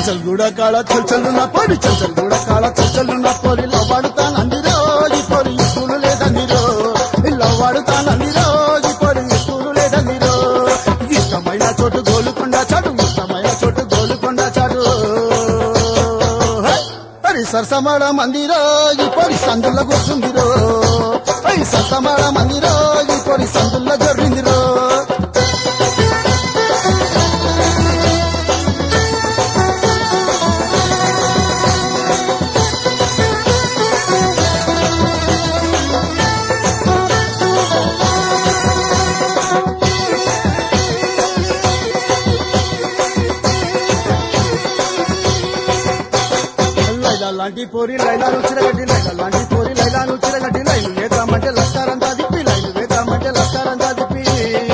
చంచల్ గూడ కాళ చల్చల్లు నా పొడి చంచల్ గూడ కాళ చల్చల్లు నా పొడి లవ్వాడుతానందిరో ఈ పొడి స్కూలు లేదందిరో లవ్వాడుతానందిరో ఈ పొడి స్కూలు లేదందిరో ఇష్టమైన చోటు గోలుకొండ చాటు ఇష్టమైన చోటు గోలుకొండ చాటు హై! మరి సరసమాడ మందిరో ఈ పొడి సందుల కూర్చుందిరో ఐ సరసమాడ మందిరో ఈ పొడి సందుల్లో జరిగిందిరో లైలా లాంటి పోరి లైలాను చిరగడ్డి లైలా లాంటి పోరి లైలాను చిరగడ్డి లైలు వేద్దామంటే లస్కారంతా దిప్పి లైలు వేద్దామంటే లస్కారంతా దిప్పి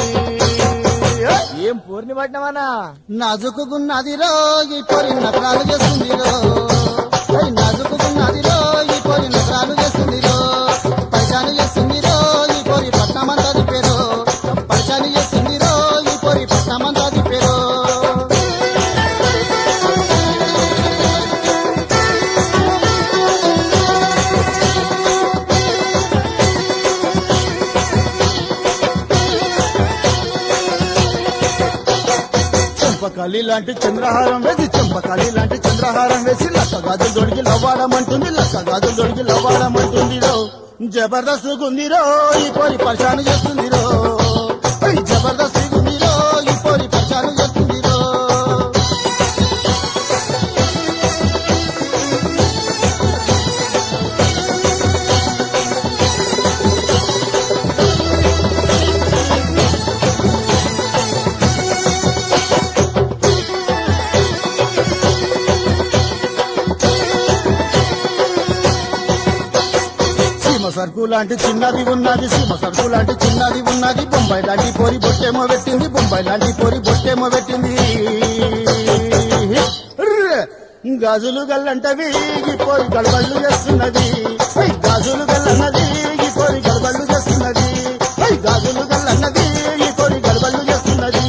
ఏం పూర్ణి పట్టినవనా నాజుకున్నది రో ఈ పొరి నకరాలు చేస్తుంది రో ఏయ్ నాజుకున్నది రో ఈ పొరి నకరాలు చేస్తుంది రో పరిశాను చేస్తుంది రో ఈ పొరి పట్నమంతా దిప్పేరో పరిశాను చేస్తుంది రో ఈ పొరి పట్నమంతా దిప్పేరో చెంపకాలి లాంటి చంద్రహారం వేసి చెంపకాలి లాంటి చంద్రహారం వేసి లక్క గాజులు దొడికి లవ్వాడమంటుంది లక్క గాజులు దొడికి లవ్వాడమంటుంది రో జబర్దస్త్ గుందిరో ఈ పోరి పరిశాను చేస్తుంది రో ఏయ్ జబర్దస్త్ గుందిరో ఈ పోరి పరిశాను చేస్తుంది రో సీమ సరుకు లాంటి చిన్నది ఉన్నది సీమ సరుకు లాంటి చిన్నది ఉన్నది బొంబాయి లాంటి పోరి బొట్టేమో పెట్టింది బొంబాయి లాంటి పోరి బొట్టేమో పెట్టింది ర్ర్! గాజులు గల్లంటవి ఈ పోరి గడబళ్ళు చేస్తున్నది ఐ గాజులు గల్లన్నది ఈ పోరి గడబళ్ళు చేస్తున్నది ఐ గాజులు గల్లన్నది ఈ పోరి గడబళ్ళు చేస్తున్నది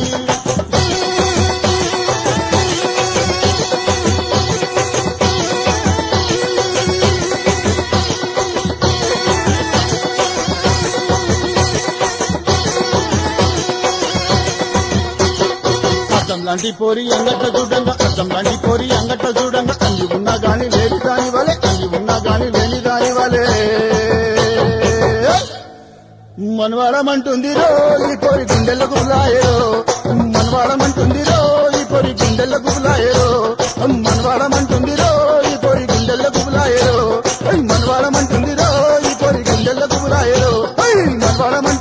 అద్దం లాంటి పోరి అంగట్ట చూడంగా అద్దం లాంటి పోరి అంగట్ట చూడంగా అంది ఉన్నా గాని లేని దాని వలె అంది ఉన్నా గాని లేని దాని వలె మనవాడమంటుంది రో ఈ పోరి గుండెలకు గులాయరో మనవాడమంటుంది రో ఈ పోరి గుండెలకు గులాయరో మనవాడమంటుంది రో ఈ పోరి గుండెలకు గులాయరో మనవాడమంటుంది రో ఈ పోరి గుండెలకు గులాయరో మనవాడమంటుంది